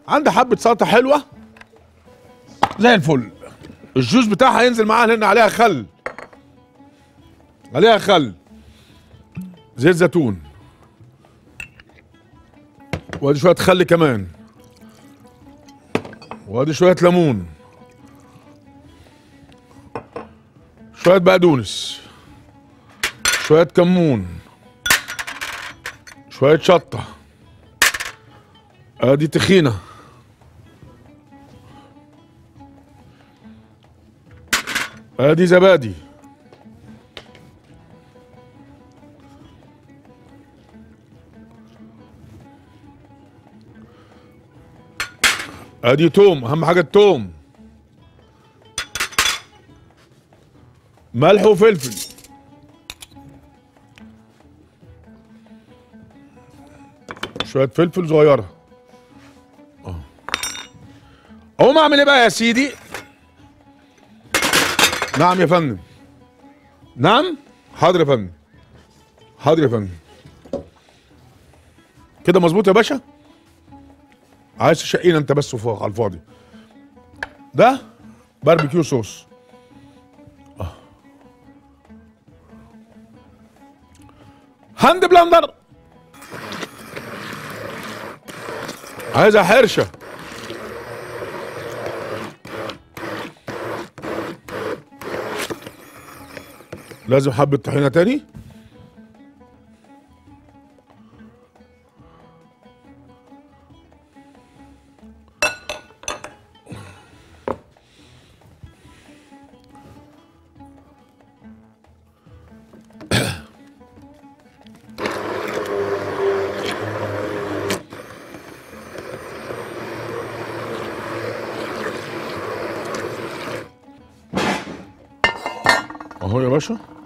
عندي حبه سلطه حلوه زي الفل الجوز بتاعها هينزل معاها لان عليها خل عليها خل زيت زيتون وادي شويه خل كمان وادي شويه ليمون شويه بقدونس شويه كمون شويه شطه ادي طحينه ادي زبادي ادي توم اهم حاجه التوم ملح وفلفل شويه فلفل صغيره اه اقوم اعمل ايه بقى يا سيدي نعم يا فندم نعم حاضر يا فندم حاضر يا فندم كده مظبوط يا باشا عايز تشقينا انت بس فوق على الفاضي ده باربيكيو صوص آه. هاند بلندر عايزها حرشه لازم حبة طحينة تاني اهو يا باشا